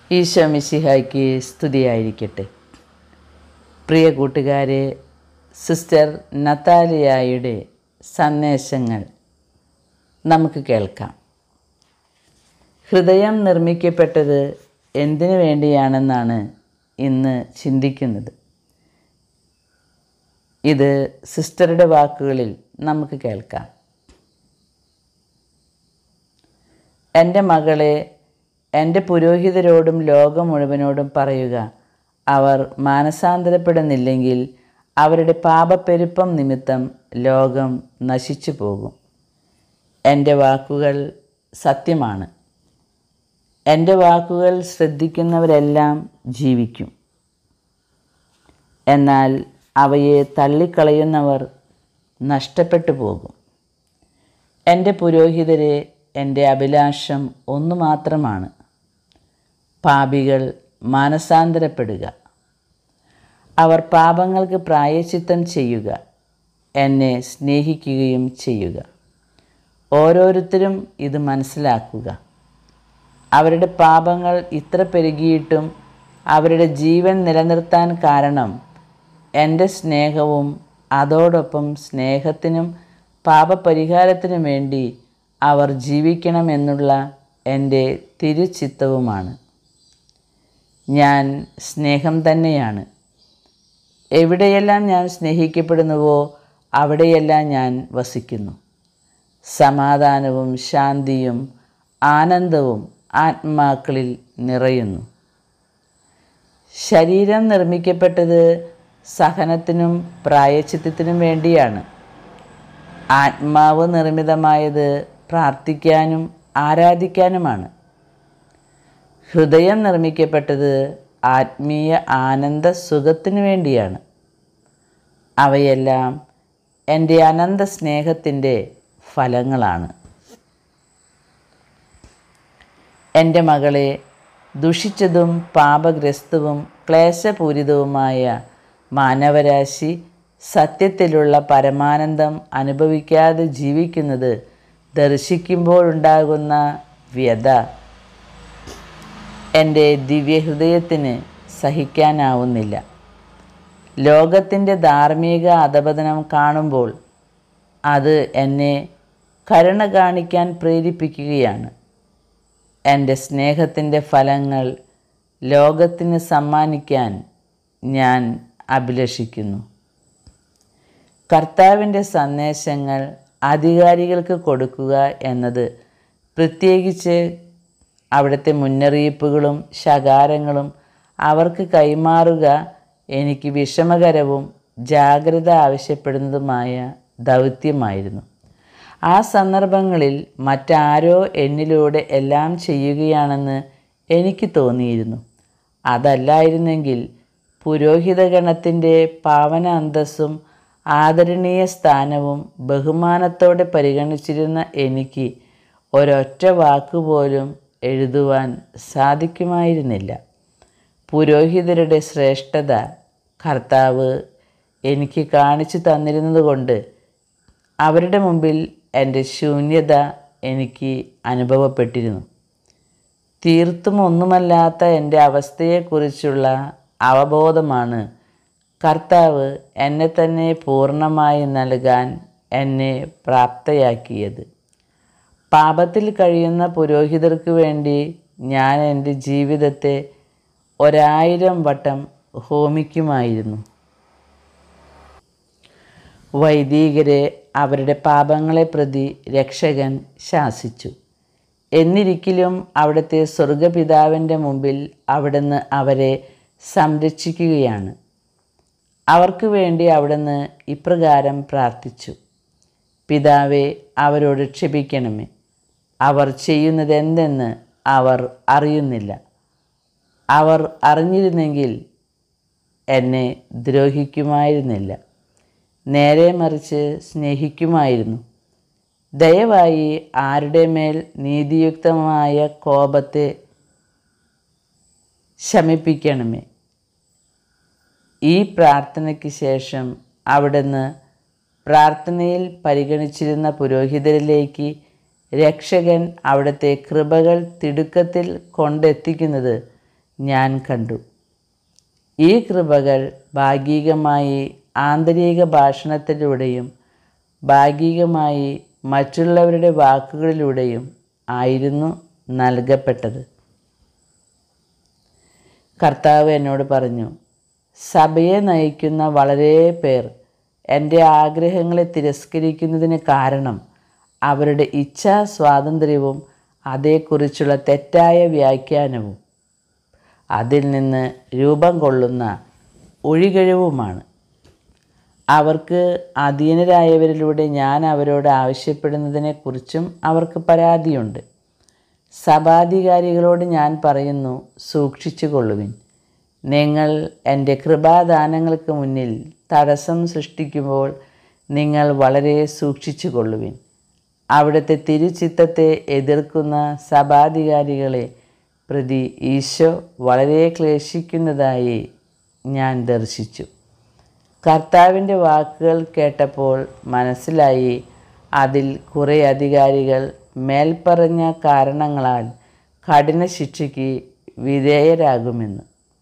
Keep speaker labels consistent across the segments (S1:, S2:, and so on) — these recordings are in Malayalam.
S1: ഈശോ മിശിഹായ്ക്ക് സ്തുതിയായിരിക്കട്ടെ പ്രിയ കൂട്ടുകാരെ സിസ്റ്റർ നത്താലിയായുടെ സന്ദേശങ്ങൾ നമുക്ക് കേൾക്കാം ഹൃദയം നിർമ്മിക്കപ്പെട്ടത് എന്തിനു വേണ്ടിയാണെന്നാണ് ഇന്ന് ചിന്തിക്കുന്നത് ഇത് സിസ്റ്ററുടെ വാക്കുകളിൽ നമുക്ക് കേൾക്കാം എൻ്റെ മകളെ എൻ്റെ പുരോഹിതരോടും ലോകം മുഴുവനോടും പറയുക അവർ മാനസാന്തരപ്പെടുന്നില്ലെങ്കിൽ അവരുടെ പാപപ്പെരുപ്പം നിമിത്തം ലോകം നശിച്ചു പോകും എൻ്റെ വാക്കുകൾ സത്യമാണ് എൻ്റെ വാക്കുകൾ ശ്രദ്ധിക്കുന്നവരെല്ലാം ജീവിക്കും എന്നാൽ അവയെ തള്ളിക്കളയുന്നവർ നഷ്ടപ്പെട്ടു പോകും എൻ്റെ പുരോഹിതരെ എൻ്റെ അഭിലാഷം ഒന്നു മാത്രമാണ് പാപികൾ മാനസാന്തരപ്പെടുക അവർ പാപങ്ങൾക്ക് പ്രായച്ചിത്തം ചെയ്യുക എന്നെ സ്നേഹിക്കുകയും ചെയ്യുക ഓരോരുത്തരും ഇത് മനസ്സിലാക്കുക അവരുടെ പാപങ്ങൾ ഇത്ര പെരുകിയിട്ടും അവരുടെ ജീവൻ നിലനിർത്താൻ കാരണം എൻ്റെ സ്നേഹവും അതോടൊപ്പം സ്നേഹത്തിനും പാപപരിഹാരത്തിനും വേണ്ടി അവർ ജീവിക്കണമെന്നുള്ള എൻ്റെ തിരുച്ചിത്തവുമാണ് ഞാൻ സ്നേഹം തന്നെയാണ് എവിടെയെല്ലാം ഞാൻ സ്നേഹിക്കപ്പെടുന്നുവോ അവിടെയെല്ലാം ഞാൻ വസിക്കുന്നു സമാധാനവും ശാന്തിയും ആനന്ദവും ആത്മാക്കളിൽ നിറയുന്നു ശരീരം നിർമ്മിക്കപ്പെട്ടത് സഹനത്തിനും പ്രായച്ചിത്തത്തിനും വേണ്ടിയാണ് ആത്മാവ് നിർമ്മിതമായത് പ്രാർത്ഥിക്കാനും ആരാധിക്കാനുമാണ് ഹൃദയം നിർമ്മിക്കപ്പെട്ടത് ആത്മീയ ആനന്ദ സുഖത്തിനു വേണ്ടിയാണ് അവയെല്ലാം എൻ്റെ അനന്ത സ്നേഹത്തിൻ്റെ ഫലങ്ങളാണ് എൻ്റെ മകളെ ദുഷിച്ചതും പാപഗ്രസ്തവും ക്ലേശപൂരിതവുമായ മാനവരാശി സത്യത്തിലുള്ള പരമാനന്ദം അനുഭവിക്കാതെ ജീവിക്കുന്നത് ദർശിക്കുമ്പോഴുണ്ടാകുന്ന വ്യത എൻ്റെ ദിവ്യഹൃദയത്തിന് സഹിക്കാനാവുന്നില്ല ലോകത്തിൻ്റെ ധാർമ്മിക അധപതനം കാണുമ്പോൾ അത് എന്നെ കരുണ കാണിക്കാൻ പ്രേരിപ്പിക്കുകയാണ് എൻ്റെ സ്നേഹത്തിൻ്റെ ഫലങ്ങൾ ലോകത്തിന് സമ്മാനിക്കാൻ ഞാൻ അഭിലഷിക്കുന്നു കർത്താവിൻ്റെ സന്ദേശങ്ങൾ അധികാരികൾക്ക് കൊടുക്കുക എന്നത് പ്രത്യേകിച്ച് അവിടുത്തെ മുന്നറിയിപ്പുകളും ശകാരങ്ങളും അവർക്ക് കൈമാറുക എനിക്ക് വിഷമകരവും ജാഗ്രത ആവശ്യപ്പെടുന്നതുമായ ദൗത്യമായിരുന്നു ആ സന്ദർഭങ്ങളിൽ മറ്റാരോ എന്നിലൂടെ എല്ലാം ചെയ്യുകയാണെന്ന് എനിക്ക് തോന്നിയിരുന്നു അതല്ലായിരുന്നെങ്കിൽ പുരോഹിതഗണത്തിൻ്റെ പാവന അന്തസ്സും ആദരണീയ സ്ഥാനവും ബഹുമാനത്തോടെ പരിഗണിച്ചിരുന്ന എനിക്ക് ഒരൊറ്റ വാക്കുപോലും എഴുതുവാൻ സാധിക്കുമായിരുന്നില്ല പുരോഹിതരുടെ ശ്രേഷ്ഠത കർത്താവ് എനിക്ക് കാണിച്ചു തന്നിരുന്നതുകൊണ്ട് അവരുടെ മുമ്പിൽ എൻ്റെ ശൂന്യത എനിക്ക് അനുഭവപ്പെട്ടിരുന്നു തീർത്തും ഒന്നുമല്ലാത്ത എൻ്റെ അവസ്ഥയെക്കുറിച്ചുള്ള അവബോധമാണ് കർത്താവ് എന്നെ തന്നെ പൂർണ്ണമായി നൽകാൻ എന്നെ പ്രാപ്തയാക്കിയത് പാപത്തിൽ കഴിയുന്ന പുരോഹിതർക്ക് വേണ്ടി ഞാൻ എൻ്റെ ജീവിതത്തെ ഒരായിരം വട്ടം ഹോമിക്കുമായിരുന്നു വൈദികരെ അവരുടെ പാപങ്ങളെ പ്രതി രക്ഷകൻ ശാസിച്ചു എന്നിരിക്കലും അവിടുത്തെ സ്വർഗപിതാവിൻ്റെ മുമ്പിൽ അവിടുന്ന് അവരെ സംരക്ഷിക്കുകയാണ് അവർക്ക് വേണ്ടി അവിടുന്ന് ഇപ്രകാരം പ്രാർത്ഥിച്ചു പിതാവെ അവരോട് ക്ഷമിക്കണമേ അവർ ചെയ്യുന്നത് എന്തെന്ന് അവർ അറിയുന്നില്ല അവർ അറിഞ്ഞിരുന്നെങ്കിൽ എന്നെ ദ്രോഹിക്കുമായിരുന്നില്ല നേരെ മറിച്ച് സ്നേഹിക്കുമായിരുന്നു ദയവായി ആരുടെ മേൽ നീതിയുക്തമായ കോപത്തെ ശമിപ്പിക്കണമേ ഈ പ്രാർത്ഥനയ്ക്ക് ശേഷം അവിടുന്ന് പ്രാർത്ഥനയിൽ പരിഗണിച്ചിരുന്ന പുരോഹിതരിലേക്ക് രക്ഷകൻ അവിടുത്തെ കൃപകൾ തിടുക്കത്തിൽ കൊണ്ടെത്തിക്കുന്നത് ഞാൻ കണ്ടു ഈ കൃപകൾ ഭാഗികമായി ആന്തരിക ഭാഷണത്തിലൂടെയും ഭാഗികമായി മറ്റുള്ളവരുടെ വാക്കുകളിലൂടെയും ആയിരുന്നു നൽകപ്പെട്ടത് കർത്താവ് എന്നോട് പറഞ്ഞു സഭയെ നയിക്കുന്ന വളരെ പേർ എൻ്റെ ആഗ്രഹങ്ങളെ തിരസ്കരിക്കുന്നതിന് കാരണം അവരുടെ ഇച്ഛാ സ്വാതന്ത്ര്യവും അതേക്കുറിച്ചുള്ള തെറ്റായ വ്യാഖ്യാനവും അതിൽ നിന്ന് രൂപം കൊള്ളുന്ന ഒഴികഴിവുമാണ് അവർക്ക് അധീനരായവരിലൂടെ ഞാൻ അവരോട് ആവശ്യപ്പെടുന്നതിനെക്കുറിച്ചും അവർക്ക് പരാതിയുണ്ട് സഭാധികാരികളോട് ഞാൻ പറയുന്നു സൂക്ഷിച്ചു കൊള്ളുവിൻ നിങ്ങൾ എൻ്റെ കൃപാദാനങ്ങൾക്ക് മുന്നിൽ തടസ്സം സൃഷ്ടിക്കുമ്പോൾ നിങ്ങൾ വളരെ സൂക്ഷിച്ചു കൊള്ളുവിൻ അവിടുത്തെ തിരുച്ചിത്തത്തെ എതിർക്കുന്ന സഭാധികാരികളെ പ്രതി ഈശോ വളരെ ക്ലേശിക്കുന്നതായി ഞാൻ ദർശിച്ചു കർത്താവിൻ്റെ വാക്കുകൾ കേട്ടപ്പോൾ മനസ്സിലായി അതിൽ കുറേ അധികാരികൾ മേൽപ്പറഞ്ഞ കാരണങ്ങളാൽ കഠിന ശിക്ഷയ്ക്ക് വിധേയരാകുമെന്ന്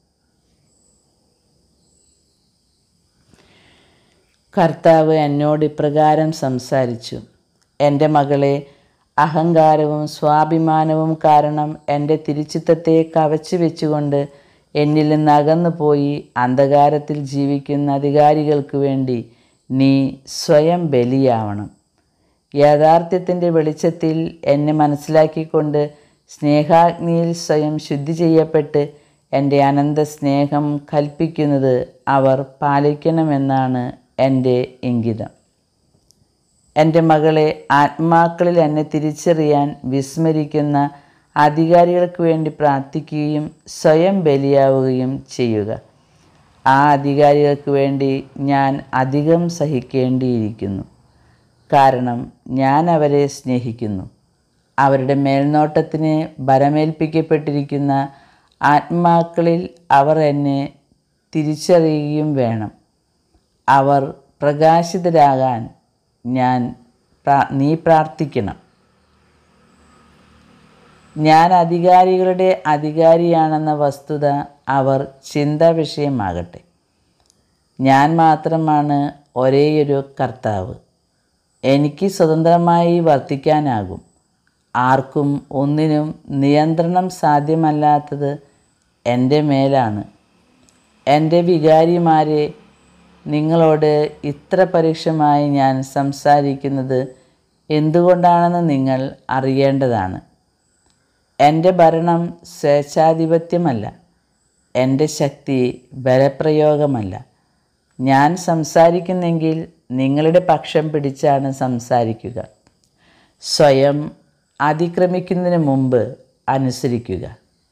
S1: കർത്താവ് എന്നോട് ഇപ്രകാരം സംസാരിച്ചു എൻ്റെ മകളെ അഹങ്കാരവും സ്വാഭിമാനവും കാരണം എൻ്റെ തിരുച്ചിത്തത്തെ കവച്ചു വെച്ചുകൊണ്ട് എന്നിൽ നിന്ന് അകന്നു പോയി അന്ധകാരത്തിൽ ജീവിക്കുന്ന അധികാരികൾക്ക് വേണ്ടി നീ സ്വയം ബലിയാവണം യാഥാർത്ഥ്യത്തിൻ്റെ വെളിച്ചത്തിൽ എന്നെ മനസ്സിലാക്കിക്കൊണ്ട് സ്നേഹാഗ്നിയിൽ സ്വയം ശുദ്ധി ചെയ്യപ്പെട്ട് എൻ്റെ അനന്ത സ്നേഹം കൽപ്പിക്കുന്നത് അവർ പാലിക്കണമെന്നാണ് എൻ്റെ ഇംഗിതം എൻ്റെ മകളെ ആത്മാക്കളിൽ എന്നെ തിരിച്ചറിയാൻ വിസ്മരിക്കുന്ന അധികാരികൾക്ക് വേണ്ടി പ്രാർത്ഥിക്കുകയും സ്വയം ബലിയാവുകയും ചെയ്യുക ആ അധികാരികൾക്ക് വേണ്ടി ഞാൻ അധികം സഹിക്കേണ്ടിയിരിക്കുന്നു കാരണം ഞാൻ അവരെ സ്നേഹിക്കുന്നു അവരുടെ മേൽനോട്ടത്തിന് ബലമേൽപ്പിക്കപ്പെട്ടിരിക്കുന്ന ആത്മാക്കളിൽ അവർ എന്നെ തിരിച്ചറിയുകയും വേണം അവർ പ്രകാശിതരാകാൻ ഞാൻ പ്രാ- നീ പ്രാർത്ഥിക്കണം ഞാൻ അധികാരികളുടെ അധികാരിയാണെന്ന വസ്തുത അവർ ചിന്താ വിഷയമാകട്ടെ ഞാൻ മാത്രമാണ് ഒരേയൊരു കർത്താവ് എനിക്ക് സ്വതന്ത്രമായി വർത്തിക്കാനാകും ആർക്കും ഒന്നിനും നിയന്ത്രണം സാധ്യമല്ലാത്തത് എൻ്റെ മേലാണ് എൻ്റെ വികാരിമാരെ നിങ്ങളോട് ഇത്ര പരുഷമായി ഞാൻ സംസാരിക്കുന്നത് എന്തുകൊണ്ടാണെന്ന് നിങ്ങൾ അറിയേണ്ടതാണ് എൻ്റെ ഭരണം സ്വേച്ഛാധിപത്യമല്ല എൻ്റെ ശക്തി ബലപ്രയോഗമല്ല ഞാൻ സംസാരിക്കുന്നെങ്കിൽ നിങ്ങളുടെ പക്ഷം പിടിച്ചാണ് സംസാരിക്കുക സ്വയം അതിക്രമിക്കുന്നതിന് മുമ്പ് അനുസരിക്കുക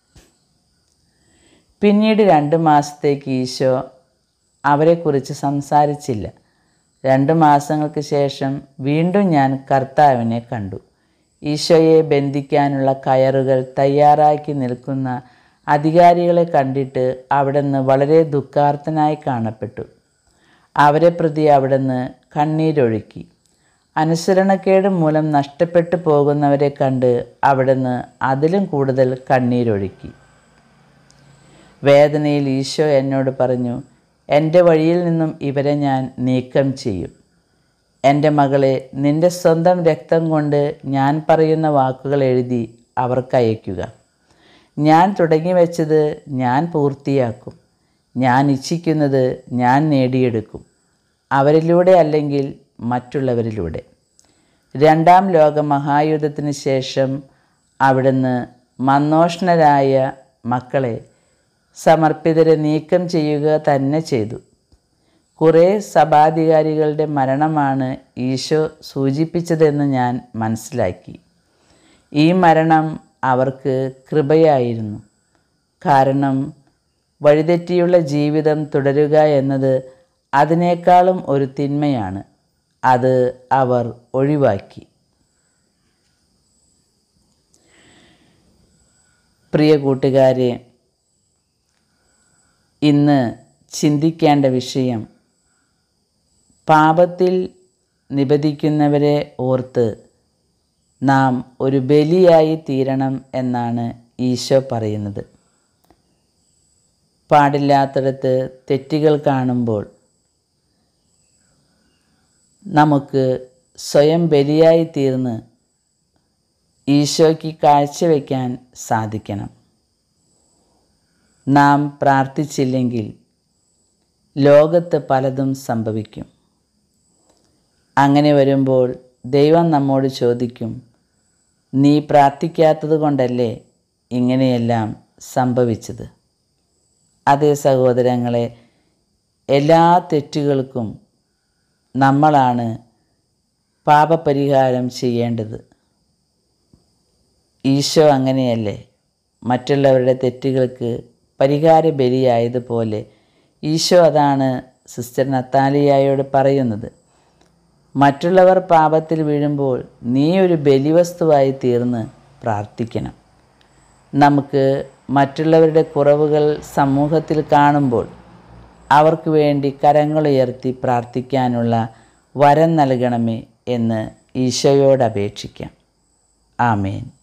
S1: പിന്നീട് രണ്ട് മാസത്തേക്ക് ഈശോ അവരെക്കുറിച്ച് സംസാരിച്ചില്ല രണ്ട് മാസങ്ങൾക്ക് ശേഷം വീണ്ടും ഞാൻ കർത്താവിനെ കണ്ടു ഈശോയെ ബന്ധിക്കാനുള്ള കയറുകൾ തയ്യാറാക്കി നിൽക്കുന്ന അധികാരികളെ കണ്ടിട്ട് അവിടുന്ന് വളരെ ദുഃഖാർത്ഥനായി കാണപ്പെട്ടു അവരെ പ്രതി അവിടുന്ന് കണ്ണീരൊഴുക്കി അനുസരണക്കേട് മൂലം നഷ്ടപ്പെട്ടു പോകുന്നവരെ കണ്ട് അവിടുന്ന് അതിലും കൂടുതൽ കണ്ണീരൊഴുക്കി വേദനയിൽ ഈശോ എന്നോട് പറഞ്ഞു എൻ്റെ വഴിയിൽ നിന്നും ഇവരെ ഞാൻ നീക്കം ചെയ്യും എൻ്റെ മകളെ നിൻ്റെ സ്വന്തം രക്തം കൊണ്ട് ഞാൻ പറയുന്ന വാക്കുകൾ എഴുതി അവർക്ക് അയയ്ക്കുക ഞാൻ തുടങ്ങി വെച്ചത് ഞാൻ പൂർത്തിയാക്കും ഞാൻ ഇച്ഛിക്കുന്നത് ഞാൻ നേടിയെടുക്കും അവരിലൂടെ അല്ലെങ്കിൽ മറ്റുള്ളവരിലൂടെ രണ്ടാം ലോക മഹായുദ്ധത്തിന് ശേഷം അവിടുന്ന് മന്നോഷ്ണരായ മക്കളെ സമർപ്പിതരെ നീക്കം ചെയ്യുക തന്നെ ചെയ്തു കുറേ സഭാധികാരികളുടെ മരണമാണ് ഈശോ സൂചിപ്പിച്ചതെന്ന് ഞാൻ മനസ്സിലാക്കി ഈ മരണം അവർക്ക് കൃപയായിരുന്നു കാരണം വഴിതെറ്റിയുള്ള ജീവിതം തുടരുക എന്നത് അതിനേക്കാളും ഒരു തിന്മയാണ് അത് അവർ ഒഴിവാക്കി പ്രിയ കൂട്ടുകാരെ ഇന്ന് ചിന്തിക്കേണ്ട വിഷയം പാപത്തിൽ നിബദിക്കുന്നവരെ ഓർത്ത് നാം ഒരു ബലിയായി തീരണം എന്നാണ് ഈശോ പറയുന്നത് പാടില്ലാത്തിടത്ത് തെറ്റുകൾ കാണുമ്പോൾ നമുക്ക് സ്വയം ബലിയായി തീർന്ന് ഈശോയ്ക്ക് കാഴ്ചവെക്കാൻ സാധിക്കണം നാം പ്രാർത്ഥിച്ചില്ലെങ്കിൽ ലോകത്ത് പലതും സംഭവിക്കും അങ്ങനെ വരുമ്പോൾ ദൈവം നമ്മോട് ചോദിക്കും നീ പ്രാർത്ഥിക്കാത്തത് കൊണ്ടല്ലേ ഇങ്ങനെയെല്ലാം സംഭവിച്ചത് അതേ സഹോദരങ്ങളെ എല്ലാ തെറ്റുകൾക്കും നമ്മളാണ് പാപപരിഹാരം ചെയ്യേണ്ടത് ഈശോ അങ്ങനെയല്ലേ മറ്റുള്ളവരുടെ തെറ്റുകൾക്ക് പരിഹാര ബലിയായതുപോലെ ഈശോ അതാണ് സിസ്റ്റർ നത്താലിയായോട് പറയുന്നത് മറ്റുള്ളവർ പാപത്തിൽ വീഴുമ്പോൾ നീ ഒരു ബലിവസ്തുവായി തീർന്ന് പ്രാർത്ഥിക്കണം നമുക്ക് മറ്റുള്ളവരുടെ കുറവുകൾ സമൂഹത്തിൽ കാണുമ്പോൾ അവർക്ക് വേണ്ടി കരങ്ങളുയർത്തി പ്രാർത്ഥിക്കാനുള്ള വരം നൽകണമേ എന്ന് ഈശോയോട് അപേക്ഷിക്കാം ആമേൻ